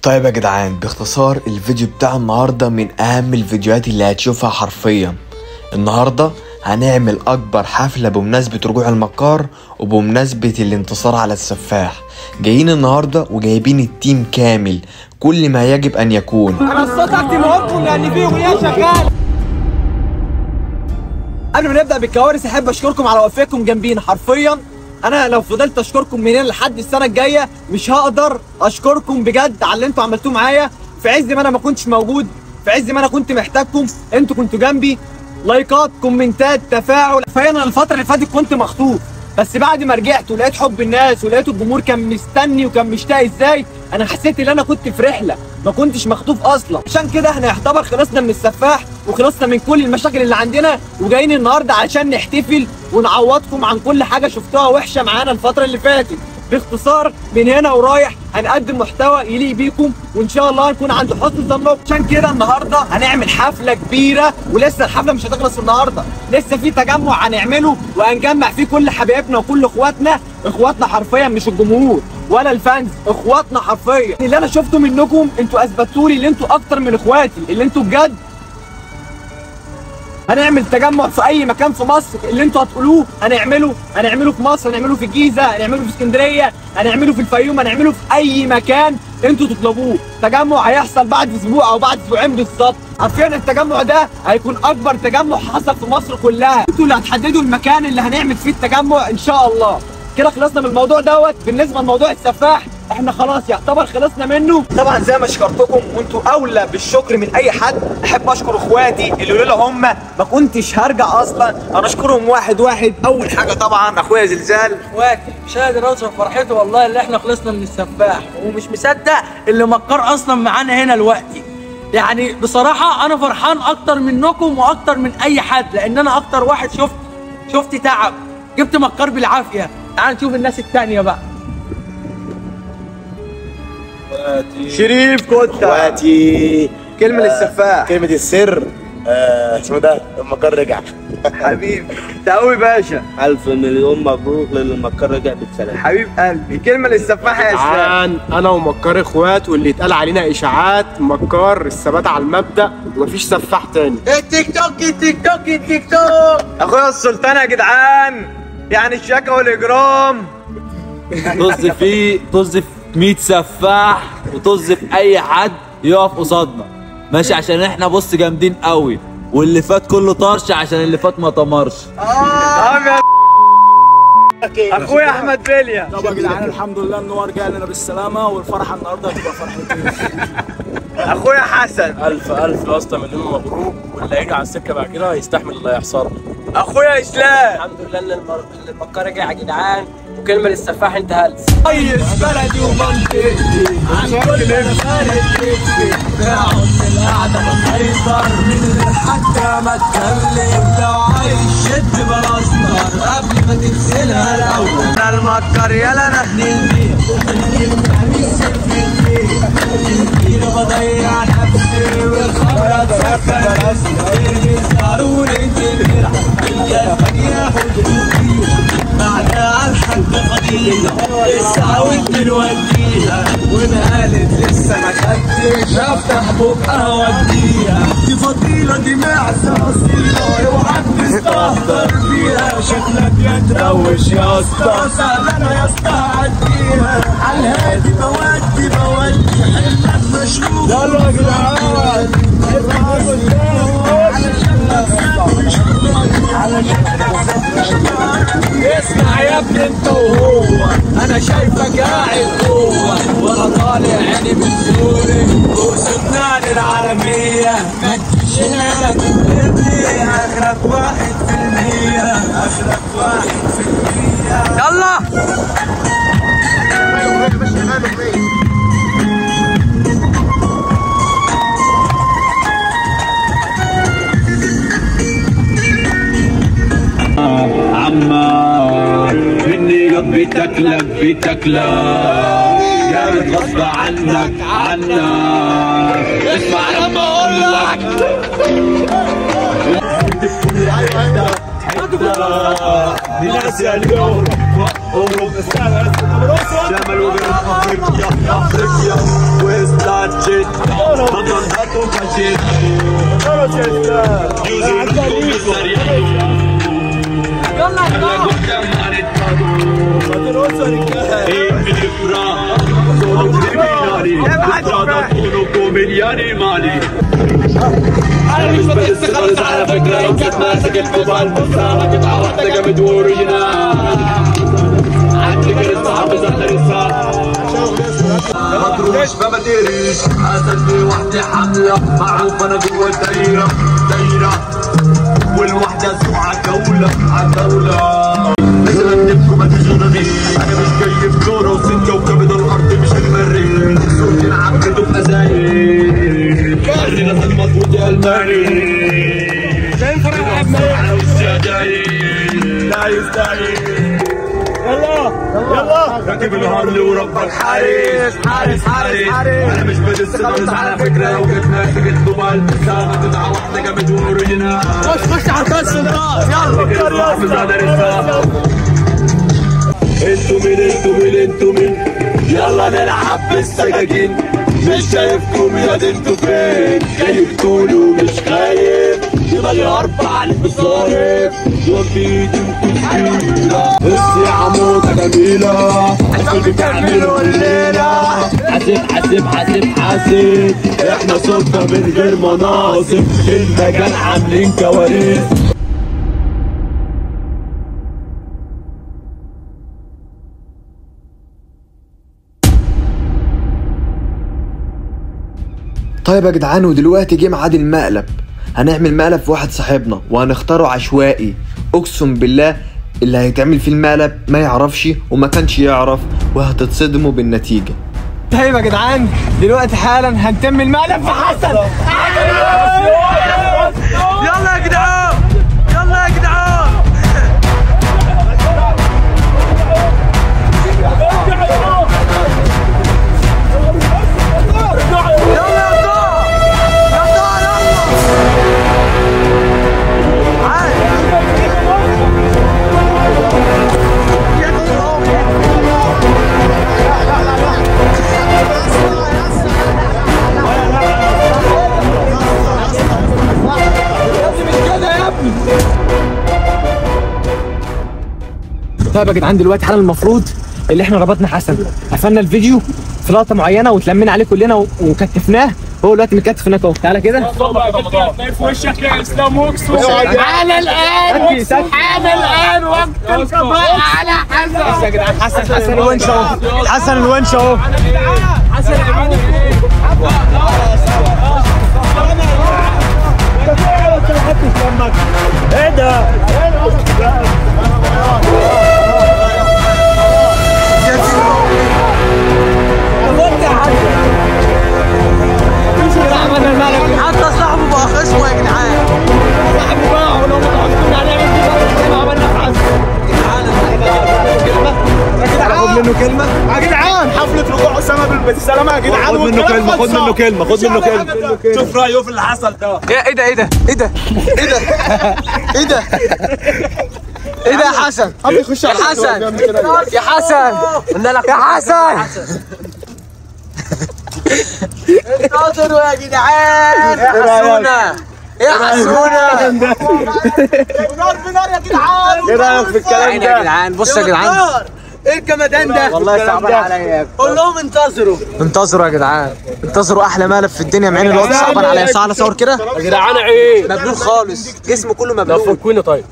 طيب يا جدعان باختصار الفيديو بتاع النهاردة من أهم الفيديوهات اللي هتشوفها حرفيا النهاردة هنعمل أكبر حفلة بمناسبة رجوع المكار وبمناسبة الانتصار على السفاح جايين النهاردة وجايبين التيم كامل كل ما يجب أن يكون انا الصوت اكتبهولكم لان في اغنيه شغاله قبل ما نبدا بالكوارث احب اشكركم على وقفتكم جنبينا حرفيا انا لو فضلت اشكركم من هنا لحد السنه الجايه مش هقدر اشكركم بجد على اللي انتوا عملتوه معايا في عز ما انا ما كنتش موجود في عز ما انا كنت محتاجكم انتوا كنتوا جنبي لايكات كومنتات تفاعل فانا الفتره اللي فاتت كنت مخطوف بس بعد ما رجعت ولقيت حب الناس ولقيت الجمهور كان مستني وكان مشتاق ازاي انا حسيت ان انا كنت في رحله ما كنتش مخطوف اصلا عشان كده احنا يعتبر خلصنا من السفاح وخلصنا من كل المشاكل اللي عندنا وجايين النهارده عشان نحتفل ونعوضكم عن كل حاجه شفتوها وحشه معانا الفتره اللي فاتت باختصار من هنا ورايح هنقدم محتوى يليق بيكم وان شاء الله نكون عند حسن ظنكم عشان كده النهارده هنعمل حفله كبيره ولسه الحفله مش هتخلص النهارده لسه في تجمع هنعمله وهنجمع فيه كل حبايبنا وكل اخواتنا اخواتنا حرفيا مش الجمهور ولا الفانز اخواتنا حرفيا اللي انا شفته منكم انتوا اثبتوا لي ان انتوا اكتر من اخواتي اللي انتوا بجد هنعمل تجمع في اي مكان في مصر اللي انتوا هتقولوه هنعمله هنعمله في مصر هنعمله في الجيزه هنعمله في اسكندريه هنعمله في الفيوم هنعمله في اي مكان انتوا تطلبوه تجمع هيحصل بعد اسبوع او بعد اسبوعين بالظبط عارفين التجمع ده هيكون اكبر تجمع حصل في مصر كلها انتوا اللي هتحددوا المكان اللي هنعمل فيه التجمع ان شاء الله كده خلصنا من الموضوع دوت بالنسبه لموضوع السفاح احنا خلاص يعتبر خلصنا منه طبعا زي ما شكرتكم وانتوا اولى بالشكر من اي حد احب اشكر اخواتي اللي لولا هم ما كنتش هرجع اصلا انا اشكرهم واحد واحد اول حاجه طبعا اخويا زلزال اخواتي مش قادر اوصف فرحتي والله اللي احنا خلصنا من السفاح ومش مصدق اللي مكار اصلا معانا هنا دلوقتي يعني بصراحة أنا فرحان أكتر منكم وأكتر من أي حد لأن أنا أكتر واحد شفت شفت تعب جبت مكار بالعافية تعال نشوف الناس التانية بقى شريف كوتا اخواتي كلمه للسفاح كلمة السر آه، اسمه ده المكار رجع حبيبي تقوي باشا ألف مليون مبروك للمكار رجع بالسلامة حبيب قلبي كلمه للسفاح يا اسلام عن انا ومكار اخوات واللي اتقال علينا اشاعات مكار الثبات على المبدا ومفيش سفاح تاني التيك توك التيك توك التيك توك اخويا السلطان يا جدعان يعني الشكا والاجرام طز فيه طز في 100 سفاح وطز في اي حد يقف قصادنا ماشي عشان احنا بص جامدين قوي واللي فات كله طرش عشان اللي فات ما طمرش نعم يا اخويا احمد بليا طب يا جدعان الحمد لله ان هو رجع لنا بالسلامه والفرحه النهارده هتبقى فرحتين اخويا حسن الف الف يا اسطى مليون مبروك واللي هيجي على السكه بعد كده هيستحمل اللي هيحصل له اخويا اسلام الحمد لله ان المر- إن المكار رجع يا جدعان وكلمة للسفاح انت هلس ريس بلدي ومنطقتي عن كل مفارق نفسي بقعد في القعده بسيطر من غير حتى ما اتكلم لو عايز شد بلاستر قبل ما تغسلها الاول انا المكر يلا نهني بضيع نفسي والخبرة تسكر اسمي ضروري تدير الجرح ياخد بعدها الحد فضيلة السعوي بنوديها ومقالت لسه ما خدتش افتح بقها اوديها دي فضيلة دي معزة اصيلة اوعى تستهتر بيها شكلك يا تروش يا اسطى سهلة يا اسطى عديها على الهادي بودي بودي حلك مشروب يلا يا جدعان اسمع يا ابني انت وهو انا شايفك قاعد جوه وانا طالع عيني من زوري وسبنان العالمية ما تجيش هنا تكتبني اخرك واحد في المية اخرك واحد في المية يلا عمار مني قلبي تكلك بتكلك جامد غصب عنك عنك اسمع لما اقول لك ناس اليوم شمال وجنوب افريقيا افريقيا وستايل على فكرة لو كنت ماسك الموبايل بصارك اتعرفت جامد واوريجينال عندي كاريزما حافظ على الرسالة ما تروحش فما تقريش حاسس بوحدة حملة معروف انا جوا الدايرة دايرة والوحدة سوق عالدولة عالدولة لازم اكتبكم ما تشغلني انا مش جاي بكورة وسن كوكب الارض مش المريخ صوتي معبده بمزايد خلينا نضمط ودي الماني زين فرح على والسجاير لا يستاهل يلا يلا راكب الهرل وربك حارس حارس حارس انا مش بدس خالص على فكره لو جيت ماسك الموبايل ساعه تدعى واحده جامد واوريجينال خش خش على الكاس يلا حافظ على رسالة انتوا مين انتوا مين انتوا مين يلا نلعب بالسكاكين مش شايفكم يا دي انتوا فين جاي بتقولوا مش خايف دماغي اربع البصارف وفيدي وتسكيلة بص يا حموضة جميلة الكل بتعملوا الليلة حاسب حاسب حاسب حاسب احنا صوتنا من غير مناصب المجال عاملين كوارث طيب يا جدعان ودلوقتي جه ميعاد المقلب هنعمل مقلب في واحد صاحبنا وهنختاره عشوائي اقسم بالله اللي هيتعمل فيه المقلب ما يعرفش وما كانش يعرف وهتتصدموا بالنتيجة طيب يا جدعان دلوقتي حالا هنتم المقلب في حسن يلا يا جدعان يلا يا جدعان طيب يا جدعان دلوقتي حالا المفروض اللي احنا ربطنا حسن قفلنا الفيديو في لقطه معينه وتلمينا عليه كلنا و- وكتفناه هو دلوقتي متكتف هناك اهو تعالى كده في وشك يا اسلام اقسم تعالى الان تعالى الان وقت القضاء على حسن يا جدعان حسن حسن الونش اهو حسن الونش اهو حتى صاحبه بقى خصمه يا جدعان خد منه كلمه يا جدعان حفله رجوع اسامه بالسلامه يا جدعان خد منه كلمة خد منه كلمة خد منه كلمة شوف رايه في اللي حصل ده ايه ده ايه ده ايه ده ايه ده ايه ده ايه ده يا حسن يا حسن يا حسن يا حسن انتظروا يا جدعان حسونا يا حسونا ايه رايك في الكلام يا جدعان بص يا جدعان ايه الجمدان ده والله صعبان عليا قول لهم انتظروا انتظروا يا جدعان انتظروا احلى مقلب في الدنيا مع ان الوقت صعبان عليا تعالى صور كده يا جدعان ايه مبلول خالص جسمه كله لا مبلول فكوني طيب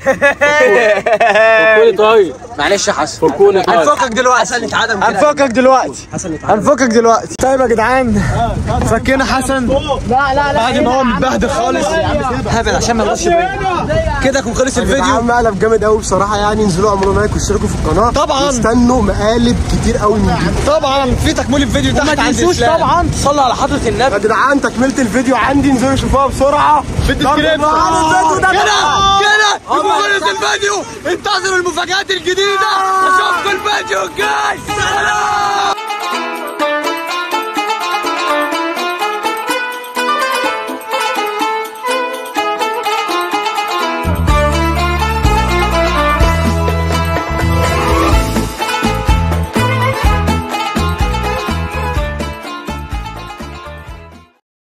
فكوني طيب معلش يا حسن فكوني طيب هنفكك دلوقتي حسن اتعدم هنفكك دلوقتي هنفكك دلوقتي طيب يا جدعان فكينا حسن لا لا لا بعد ما هو متبهدل خالص هبل عشان ما يبقاش كده يكون خلص الفيديو مقلب جامد قوي بصراحة يعني انزلوا اعملوا لايك واشتركوا في القناة طبعاً. استنوا مقالب كتير قوي من دي طبعا في تكميل الفيديو تحت ما عند تنسوش إسلام. طبعا تصلوا على حضرة النبي يا جدعان تكملة الفيديو عندي انزلوا شوفوها بسرعة في الديسكريبشن كده كده يكون خلص الفيديو انتظروا المفاجآت الجديدة اشوفكم الفيديو الجاي سلام